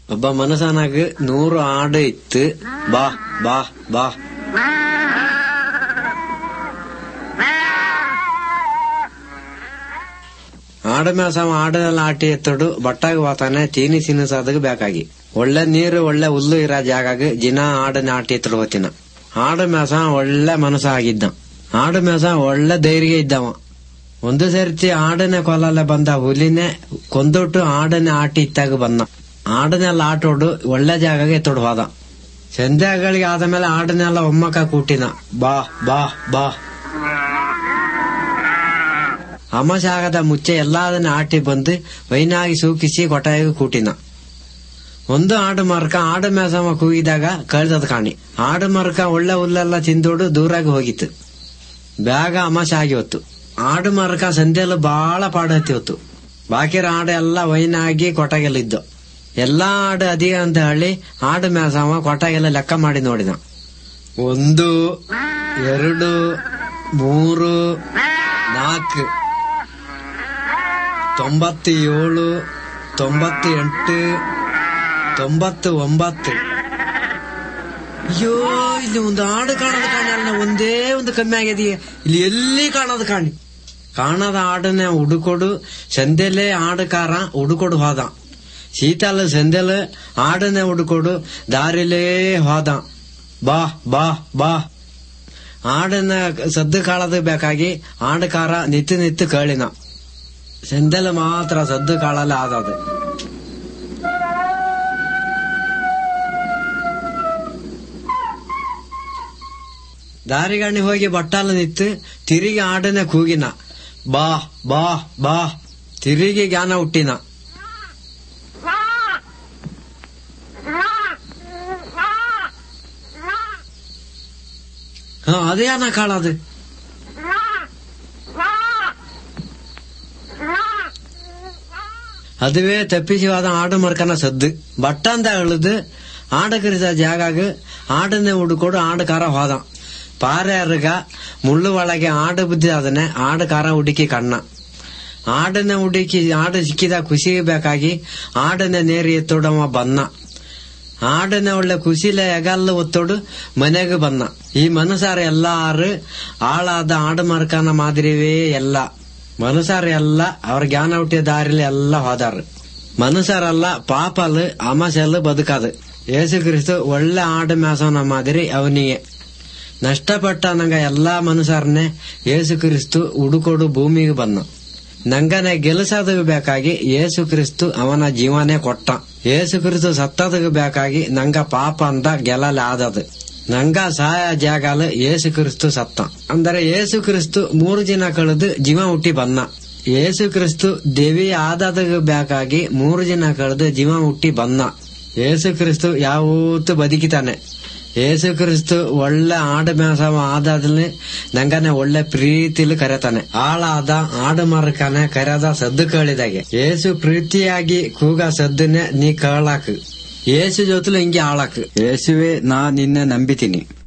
ಒಬ್ಬ ಮನಸನಾಗ ನೂರು ಆಡು ಇತ್ತು ಬಾ ಬಾ ಬಾ ಆಡ ಮೇಸವ ಆಡನೆಲ್ಲ ಆಟಿ ಎತ್ತಡು ಬಟ್ಟಾಗ ವಾತಾನೆ ತೀನಿ ತಿನ್ನಿಸೋದಕ್ಕೆ ಬೇಕಾಗಿ ಒಳ್ಳೆ ನೀರು ಒಳ್ಳೆ ಹುಲ್ಲು ಇರೋ ಜಾಗಾಗ ಜಿನ ಆಡನ ಆಟಿ ಎತ್ತಡು ಹೋತಿನ ಆಡ ಮೇಸ ಒಳ್ಳೆ ಮನಸ್ಸ ಆಗಿದ್ದ ಆಡ ಮೇಸ ಒಳ್ಳೆ ಧೈರ್ಯ ಇದ್ದವ ಒಂದು ಸರ್ತಿ ಆಡನೆ ಕೊಲಲ್ಲ ಬಂದ ಹುಲಿನೇ ಕೊಂದೊಟ್ಟು ಆಡನೆ ಆಟಿ ಇತ್ತಾಗ ಬಂದ ಆಡನೆಲ್ಲ ಆಟೋಡು ಒಳ್ಳೆ ಜಾಗಾಗೆ ಎತ್ತಡು ಹೋದ ಸಂಧ್ಯಾಗಳಿಗೆ ಆದಮೇಲೆ ಆಡನೆಲ್ಲ ಒಮ್ಮಕ್ಕ ಕೂಟಿನ ಬಾ ಬಾ ಬಾ ಅಮಾಸೆ ಆಗದ ಮುಚ್ಚೆ ಎಲ್ಲದನ್ನ ಆಟಿ ಬಂದು ವೈನಾಗಿ ಸೂಕಿಸಿ ಕೊಟಾಯಿಗೆ ಕೂಟಿನ ಒಂದು ಆಡು ಮರಕ ಆಡು ಮೇಸಮ ಕೂಗಿದಾಗ ಕಳ್ದದ ಕಾಣಿ ಆಡು ಮರಕ ಒಳ್ಳೆ ಹುಲ್ಲೆಲ್ಲ ತಿಂದೋಡು ದೂರಾಗಿ ಹೋಗಿತ್ತು ಬ್ಯಾಗ ಅಮಾಸೆ ಆಗಿ ಹೊತ್ತು ಆಡು ಮರಕ ಸಂಧ್ಯೆಲ್ಲ ಬಾಳ ಪಾಡ ಹತ್ತಿ ಹೊತ್ತು ಬಾಕಿರ ಆಡು ಎಲ್ಲ ವೈನಾಗಿ ಕೊಟಾಗೆಲ್ಲ ಇದ್ದು ಎಲ್ಲಾ ಆಡು ಅದಿಗ ಅಂತ ಹೇಳಿ ಆಡು ಮೇಸಮ ಕೊಟಾಗೆಲ್ಲ ಲೆಕ್ಕ ಮಾಡಿ ನೋಡಿದ ಒಂದು ಎರಡು ಮೂರು ನಾಲ್ಕು ತೊಂಬತ್ತು ಏಳು ತೊಂಬತ್ತು ಎಂಟು ತೊಂಬತ್ತು ಒಂಬತ್ತು ಅಯ್ಯೋ ಇಲ್ಲಿ ಒಂದು ಆಡು ಕಾಣೋದು ಕಾಣಿ ಅಲ್ಲ ಒಂದೇ ಒಂದು ಕಮ್ಮಿ ಆಗಿದೆಯೇ ಇಲ್ಲಿ ಎಲ್ಲಿ ಕಾಣೋದು ಕಾಣಿ ಕಾಣದ ಆಡನ್ನ ಹುಡುಕೊಡು ಸಂದೆಲೆ ಆಡುಕಾರ ಹುಡುಕೊಡು ಹೋದ ಶೀತಲ ಸಂದೆಲೆ ಆಡನೆ ಹುಡುಕೊಡು ದಾರಿಲೇ ಹೋದ ಬಾ ಬಾ ಬಾ ಆಡನ್ನ ಸದ್ದು ಕಾಳದ ಬೇಕಾಗಿ ಆಡುಕಾರ ನಿತ್ತು ನಿತ್ತು ಕೇಳಿನ ಸಂದೆಲೆ ಮಾತ್ರ ಸದ್ದು ಕಾಳಲ್ಲ ಆದದು ದಾರಿಗಣ್ಣಿ ಹೋಗಿ ಬಟ್ಟಾಲ ನಿತ್ತು ತಿರುಗಿ ಆಡನೆ ಕೂಗಿನ ಬಾ ಬಾ ಬಾ ತಿರುಗಿ ಜ್ಞಾನ ಹುಟ್ಟಿನ ಹ ಅದೇನ ಕಾಳದು ಅದುವೇ ತಪ್ಪಿಸಿವಾದ ಆಡು ಮರ್ಕನ ಸದ್ದು ಬಟ್ಟಂದ ಅಳದು ಆಡಕರಿಸ ಜಾಗಾಗ ಆಡನೆ ಹುಡುಕೊಡು ಆಡುಕಾರ ಹೋದ ಪಾರ್ಯಾರ್ಗ ಮುಳ್ಳು ಒಳಗೆ ಆಡು ಬುದ್ಧಿ ಅದನ್ನೇ ಆಡುಕಾರ ಹುಡುಕಿ ಕಣ್ಣ ಆಡನ್ನ ಹುಡುಕಿ ಆಡು ಸಿಕ್ಕಿದ ಖುಷಿ ಬೇಕಾಗಿ ಆಡನ್ನ ನೇರಿ ಎತ್ತೋಡವ ಬನ್ನ ಆಡನ್ನ ಒಳ್ಳೆ ಖುಷಿಲ ಎಗಲ್ಲ ಒತ್ತೋಡು ಮನೆಗೆ ಬನ್ನ ಈ ಮನಸಾರ ಎಲ್ಲಾರು ಆಳಾದ ಆಡು ಮರ್ಕನ ಮಾದರಿವೇ ಎಲ್ಲ ಮನಸಾರ ಎಲ್ಲ ಅವ್ರ ಜ್ಞಾನ ಹುಟ್ಟಿದ ದಾರಿಲಿ ಎಲ್ಲ ಹೋದಾರ ಮನಸಾರಲ್ಲ ಪಾಪಲ್ ಅಮಸೆಲ್ಲ ಬದುಕದು ಯೇಸು ಕ್ರಿಸ್ತು ಒಳ್ಳೆ ಆಡು ಮೇಸವನ ಮಾದಿರಿ ಅವನಿಗೆ ನಷ್ಟಪಟ್ಟ ನಂಗ ಎಲ್ಲಾ ಮನುಷ್ಯರನ್ನೇ ಯೇಸು ಕ್ರಿಸ್ತು ಹುಡುಕೊಡು ಭೂಮಿಗೆ ಬಂದ ನಂಗನೆ ಗೆಲಸದಗ ಬೇಕಾಗಿ ಯೇಸು ಕ್ರಿಸ್ತು ಅವನ ಜೀವನೇ ಕೊಟ್ಟ ಯೇಸು ಕ್ರಿಸ್ತು ಸತ್ತದಗ ಬೇಕಾಗಿ ನಂಗ ಪಾಪ ಅಂದ ಗೆಲಲೆ ಆದದು ನಂಗ ಸಹಾಯ ಜಾಗಾಲ ಯೇಸು ಕ್ರಿಸ್ತು ಸತ್ತ ಅಂದರೆ ಯೇಸು ಕ್ರಿಸ್ತು ಮೂರು ದಿನ ಕಳೆದು ಜೀವ ಹುಟ್ಟಿ ಬನ್ನ ಯೇಸು ಕ್ರಿಸ್ತು ದೇವಿ ಆದದಗ ಬೇಕಾಗಿ ಮೂರು ದಿನ ಕಳೆದು ಜೀವ ಹುಟ್ಟಿ ಬನ್ನ ಯೇಸು ಕ್ರಿಸ್ತು ಯಾವತ್ತೂ ಬದುಕಿತಾನೆ ಯೇಸು ಕ್ರಿಸ್ತು ಒಳ್ಳೆ ಆಡು ಮೇಸವ ಆದಾದ್ಲೆ ನಂಗನೆ ಒಳ್ಳೆ ಪ್ರೀತಿಲಿ ಕರೆತಾನೆ ಆಳಾದ ಆಡು ಮರಕನೆ ಕರೆದ ಸದ್ದು ಕೇಳಿದಾಗೆ ಯೇಸು ಪ್ರೀತಿಯಾಗಿ ಕೂಗ ಸದ್ದನ್ನೇ ನೀ ಕೇಳಾಕ್ ಯೇಸು ಜೊತೆಲು ಹಿಂಗೆ ಆಳಾಕ್ ಯೇಸುವೆ ನಾ ನಿನ್ನೆ ನಂಬಿತೀನಿ